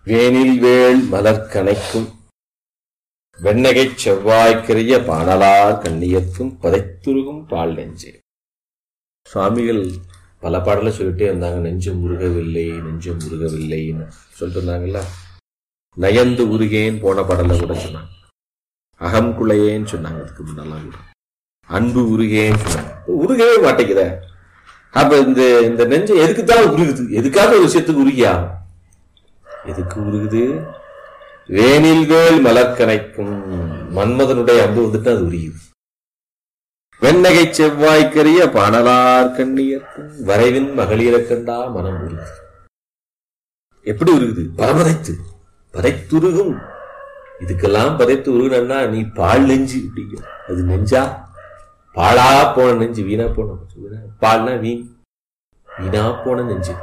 வேனில் வேள் மலர்கணைக்கும் வெண்ணகைச் செவ்வாய்க்கரிய பாடலார் கண்ணியத்தும் பதைத்துருகும் பால் நெஞ்சே சுவாமிகள் பல பாடலை சொல்லிட்டே இருந்தாங்க நெஞ்சம் உருகவில்லை நெஞ்சம் உருகவில்லைன்னு சொல்லிட்டு இருந்தாங்கல்ல நயந்து உருகேன் போன பாடலை கூட சொன்னாங்க அகம் குலையேன்னு சொன்னாங்க அதுக்கு முன்னெல்லாம் கூட அன்பு உருகேன்னு சொன்னாங்க உருகவே மாட்டேங்குத அப்ப இந்த இந்த நெஞ்சம் எதுக்கு தான் உருகுது எதுக்காக ஒரு விஷயத்துக்கு உருகியா எதுக்கு உருகுது வேனில் வேல் மலர்கனைக்கும் மன்மதனுடைய அன்பு வந்துட்டு அது உரியுது வெண்ணகை செவ்வாய்க்கரிய பாடலார் கண்ணியர்க்கும் வரைவின் மகளிரக் கண்டா மனம் உருகுது எப்படி உருகுது பரபதைத்து பதைத்துருகும் இதுக்கெல்லாம் பதைத்து உருகுனா நீ பால் நெஞ்சு அப்படிங்க அது நெஞ்சா பாழா போன நெஞ்சு வீணா போன வீணா பால்னா வீண் வீணா போன நெஞ்சு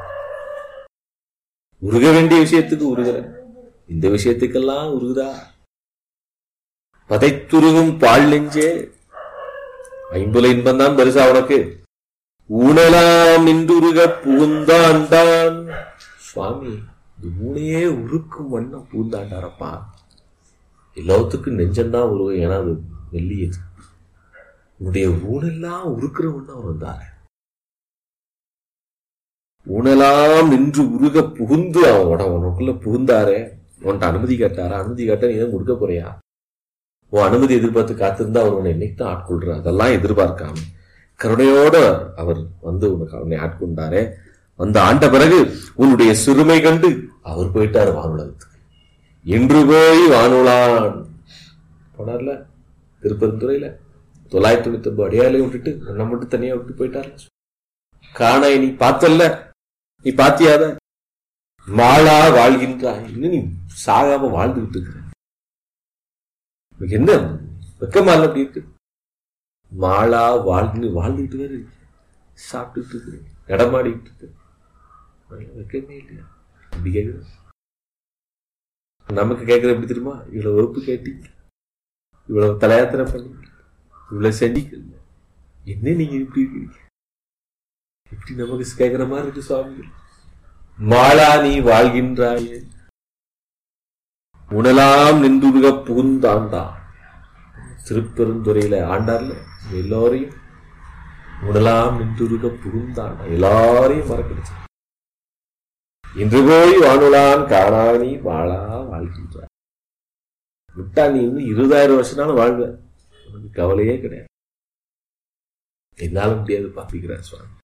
உருக வேண்டிய விஷயத்துக்கு உருகுற இந்த விஷயத்துக்கெல்லாம் உருகுதா பதைத்துருகும் பால் நெஞ்சே ஐம்புல இன்பம் தான் பெருசா உனக்கு ஊனலாம் நின்றுருக புகுந்தாண்டான் சுவாமி இந்த ஊனையே உருக்கும் வண்ணம் பூந்தாண்டாரப்பா எல்லாத்துக்கும் நெஞ்சம்தான் உருவம் ஏன்னா அது வெள்ளியது உன்னுடைய ஊனெல்லாம் உருக்குற வண்ணம் அவர் வந்தாரு ஊனெல்லாம் நின்று உருக புகுந்து அவன் உட- உனக்குள்ள புகுந்தாரே உன்கிட்ட அனுமதி கேட்டாரா அனுமதி கேட்டா நீ தான் கொடுக்க போறியா உன் அனுமதி எதிர்பார்த்து காத்திருந்தா அவர் உன்னை என்னைக்கு தான் ஆட்கொள்ற அதெல்லாம் எதிர்பார்க்காம கருணையோட அவர் வந்து உனக்கு அவனை ஆட்கொண்டாரே வந்து ஆண்ட பிறகு உன்னுடைய சிறுமை கண்டு அவர் போயிட்டாரு வானுலகத்துக்கு இன்று போய் வானுலான் போனார்ல திருப்பெருந்துறையில தொள்ளாயிரத்தி தொண்ணூத்தி ஒன்பது அடியாலையும் விட்டுட்டு உன்னை மட்டும் தனியா விட்டு போயிட்டார்ல காணாய் நீ பார்த்தல்ல நீ பாத்தியாத மாளா வாழ்கின்றாய் இன்னும் நீ சாகாம வாழ்ந்துகிட்டு இருக்கிற உனக்கு என்ன வெக்கமா இல்ல அப்படி இருக்கு மாளா வாழ்ந்து வாழ்ந்துகிட்டு வேற இருக்கு. சாப்பிட்டுட்டு இருக்கு நடமாடிட்டு இருக்கு உனக்கு வெக்கமே இல்லையா அப்படி கேக்குது நமக்கு கேட்கறது எப்படி தெரியுமா இவ்வளவு வெறுப்பு கேட்டீங்க இவ்வளவு தலையாத்திரை பண்ணீங்க இவ்வளவு செடிக்கல என்ன நீங்க இப்படி இருக்கீங்க இப்படி நமக்கு கேட்கிற மாதிரி இருக்கு சுவாமி மாளா நீ வாழ்கின்றாயே உணலாம் நின்றுருக புகுந்தாண்டா திருப்பெருந்துறையில ஆண்டார்ல எல்லாரையும் உணலாம் நின்றுருக புகுந்தாண்டா எல்லாரையும் மறக்கடிச்சு இன்று போய் வானுலான் காணானி வாழா வாழ்கின்றாய் விட்டா நீ இன்னும் இருபதாயிரம் வருஷம்னாலும் வாழ்வ உனக்கு கவலையே கிடையாது என்னால முடியாது பாப்பிக்கிறார் சுவாமி